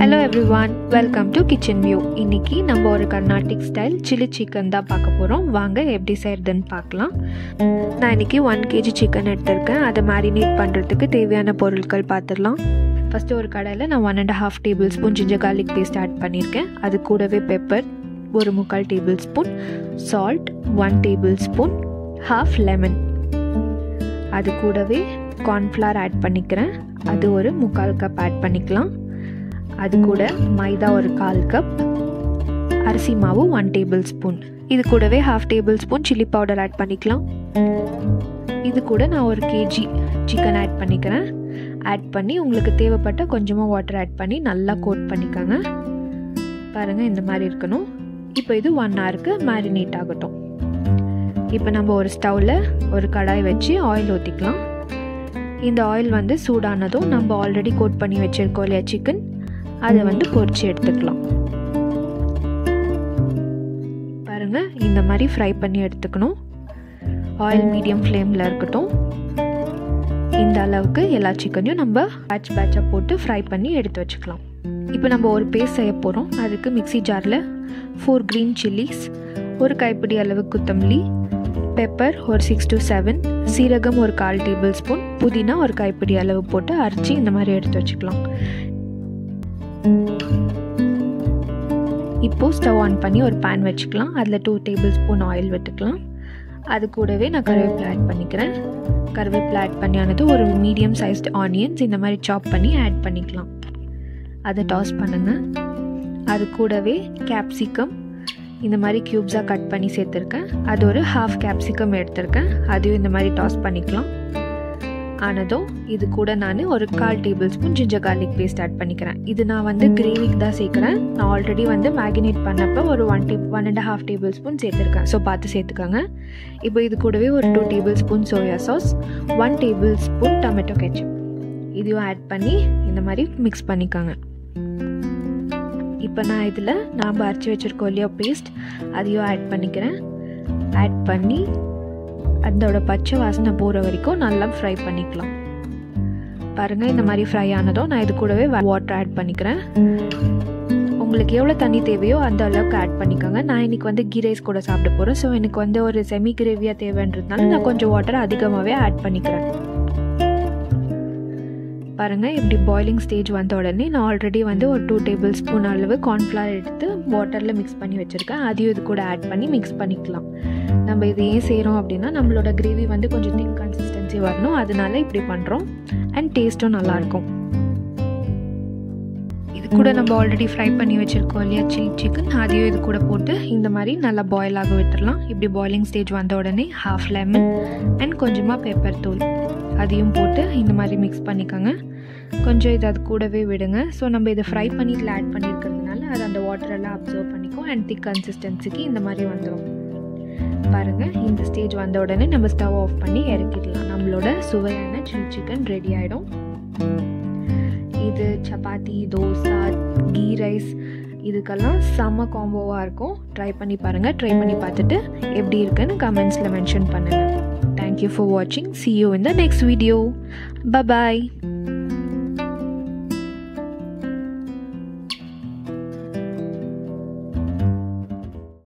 hello everyone welcome to kitchen view இன்னைக்கு நம்ம ஒரு கர்நாடிக் ஸ்டைல் சில்லி சிக்கன் தான் பார்க்க போகிறோம் வாங்க எப்படி செய்கிறதுன்னு பார்க்கலாம் நான் இன்னைக்கு ஒன் கேஜி சிக்கன் எடுத்திருக்கேன் அதை மேரினேட் பண்ணுறதுக்கு தேவையான பொருட்கள் பார்த்துடலாம் ஃபஸ்ட்டு ஒரு கடையில் நான் one and half tablespoon ginger garlic paste add பண்ணியிருக்கேன் அது கூடவே பெப்பர் ஒரு முக்கால் tablespoon salt one tablespoon half lemon அது கூடவே கார்ன்ஃப்ளவர் ஆட் பண்ணிக்கிறேன் அது ஒரு முக்கால் கப் ஆட் பண்ணிக்கலாம் அது கூட மைதா ஒரு கால் கப் அரிசி மாவு ஒன் டேபிள் ஸ்பூன் இது கூடவே half tablespoon chilli powder add பண்ணிக்கலாம் இது கூட நான் ஒரு கேஜி சிக்கன் ஆட் பண்ணிக்கிறேன் ஆட் பண்ணி உங்களுக்கு தேவைப்பட்ட கொஞ்சமாக வாட்டர் ஆட் பண்ணி நல்லா கோட் பண்ணிக்கோங்க பாருங்கள் இந்த மாதிரி இருக்கணும் இப்போ இது ஒன் ஹவருக்கு மேரினேட் ஆகட்டும் இப்போ நம்ம ஒரு ஸ்டவ்வில் ஒரு கடாய் வச்சு ஆயில் ஊற்றிக்கலாம் இந்த ஆயில் வந்து சூடானதும் நம்ம ஆல்ரெடி கோட் பண்ணி வச்சுருக்கோம் இல்லையா சிக்கன் அதை வந்து பொரிச்சு எடுத்துக்கலாம் பாருங்கள் இந்த மாதிரி ஃப்ரை பண்ணி எடுத்துக்கணும் ஆயில் மீடியம் ஃப்ளேமில் இருக்கட்டும் இந்த அளவுக்கு எல்லா சிக்கனையும் நம்ம பேட்ச் பேட்சாக போட்டு ஃப்ரை பண்ணி எடுத்து வச்சுக்கலாம் இப்போ நம்ம ஒரு பேஸ்ட் செய்ய போகிறோம் அதுக்கு மிக்சி ஜாரில் ஃபோர் க்ரீன் சில்லிஸ் ஒரு கைப்பிடி அளவு கொத்தமல்லி பெப்பர் ஒரு சிக்ஸ் டு செவன் சீரகம் ஒரு கால் டேபிள் ஸ்பூன் புதினா ஒரு கைப்பிடி அளவு போட்டு அரைச்சி இந்த மாதிரி எடுத்து வச்சுக்கலாம் இப்போது ஸ்டவ் ஆன் பண்ணி ஒரு பேன் வச்சுக்கலாம் அதில் டூ டேபிள் ஸ்பூன் ஆயில் விட்டுக்கலாம் அது கூடவே நான் கருவேப்பிலை ஆட் பண்ணிக்கிறேன் கருவேப்பிலை ஆட் பண்ணியானது ஒரு மீடியம் சைஸ்ட் ஆனியன்ஸ் இந்த மாதிரி சாப் பண்ணி ஆட் பண்ணிக்கலாம் அதை டாஸ் பண்ணுங்கள் அது கூடவே கேப்சிகம் இந்த மாதிரி க்யூப்ஸாக கட் பண்ணி சேர்த்துருக்கேன் அது ஒரு ஹாஃப் கேப்சிகம் எடுத்திருக்கேன் அதையும் இந்த மாதிரி டாஸ் பண்ணிக்கலாம் ஆனதும் இது கூட நான் ஒரு கால் tablespoon ginger garlic paste add பண்ணிக்கிறேன் இது நான் வந்து கிரேவிக்கு தான் சேர்க்குறேன் நான் ஆல்ரெடி வந்து மேகினேட் பண்ணப்போ ஒரு one day one and half tablespoon சேர்த்துருக்கேன் ஸோ பார்த்து சேர்த்துக்கோங்க இப்போ இது கூடவே ஒரு two tablespoon soya sauce one tablespoon tomato ketchup இதையும் ஆட் பண்ணி இந்த மாதிரி மிக்ஸ் பண்ணிக்கோங்க இப்போ நான் இதில் நாம் அரைச்சி வச்சுருக்கோம் இல்லையா பேஸ்ட் அதையும் ஆட் பண்ணிக்கிறேன் ஆட் பண்ணி அதோட பச்சை வாசனை போகிற வரைக்கும் நல்லா ஃப்ரை பண்ணிக்கலாம் பாருங்கள் இந்த மாதிரி ஃப்ரை ஆனதும் நான் இது கூடவே வாட்டர் ஆட் பண்ணிக்கிறேன் உங்களுக்கு எவ்வளோ தண்ணி தேவையோ அந்த அளவுக்கு ஆட் பண்ணிக்கோங்க நான் இன்றைக்கி வந்து கீ ரைஸ் கூட சாப்பிட போகிறேன் ஸோ எனக்கு வந்து ஒரு செமி கிரேவியாக தேவைன்றதுனால நான் கொஞ்சம் வாட்டர் அதிகமாகவே ஆட் பண்ணிக்கிறேன் பாருங்கள் இப்படி பாயிலிங் ஸ்டேஜ் வந்த உடனே நான் ஆல்ரெடி வந்து ஒரு டூ டேபிள் ஸ்பூன் அளவு கார்ன்ஃப்ளவர் எடுத்து வாட்டரில் மிக்ஸ் பண்ணி வச்சுருக்கேன் அதையும் இது கூட ஆட் பண்ணி மிக்ஸ் பண்ணிக்கலாம் நம்ம இது ஏன் செய்கிறோம் அப்படின்னா நம்மளோட கிரேவி வந்து கொஞ்சம் திக் கன்சிஸ்டன்சி வரணும் அதனால இப்படி பண்ணுறோம் அண்ட் டேஸ்ட்டும் நல்லாயிருக்கும் இது கூட நம்ம ஆல்ரெடி ஃப்ரை பண்ணி வச்சுருக்கோம் இல்லையா சில்லி சிக்கன் அதையும் இது கூட போட்டு இந்த மாதிரி நல்லா பாயில் ஆக விட்டுடலாம் இப்படி பாயிலிங் ஸ்டேஜ் வந்த உடனே ஹாஃப் லெமன் அண்ட் கொஞ்சமாக பெப்பர் தூள் அதையும் போட்டு இந்த மாதிரி மிக்ஸ் பண்ணிக்கோங்க கொஞ்சம் இது அது கூடவே விடுங்க ஸோ நம்ம இதை ஃப்ரை பண்ணி இதில் ஆட் பண்ணியிருக்கிறதுனால அது அந்த வாட்டரெல்லாம் அப்சர்வ் பண்ணிக்கும் அண்ட் திக் கன்சிஸ்டன்சிக்கு இந்த மாதிரி வந்துடும் பாருங்கள் இந்த ஸ்டேஜ் வந்த உடனே நம்ம ஸ்டவ் ஆஃப் பண்ணி இறக்கிடலாம் நம்மளோட சுவையான சில்லி சிக்கன் ரெடி ஆகிடும் இது சப்பாத்தி தோசை கீ ரைஸ் இதுக்கெல்லாம் செம்ம காம்போவாக இருக்கும் ட்ரை பண்ணி பாருங்கள் ட்ரை பண்ணி பார்த்துட்டு எப்படி இருக்குன்னு கமெண்ட்ஸில் மென்ஷன் பண்ணுங்கள் தேங்க்யூ ஃபார் வாட்சிங் see you in the next video bye bye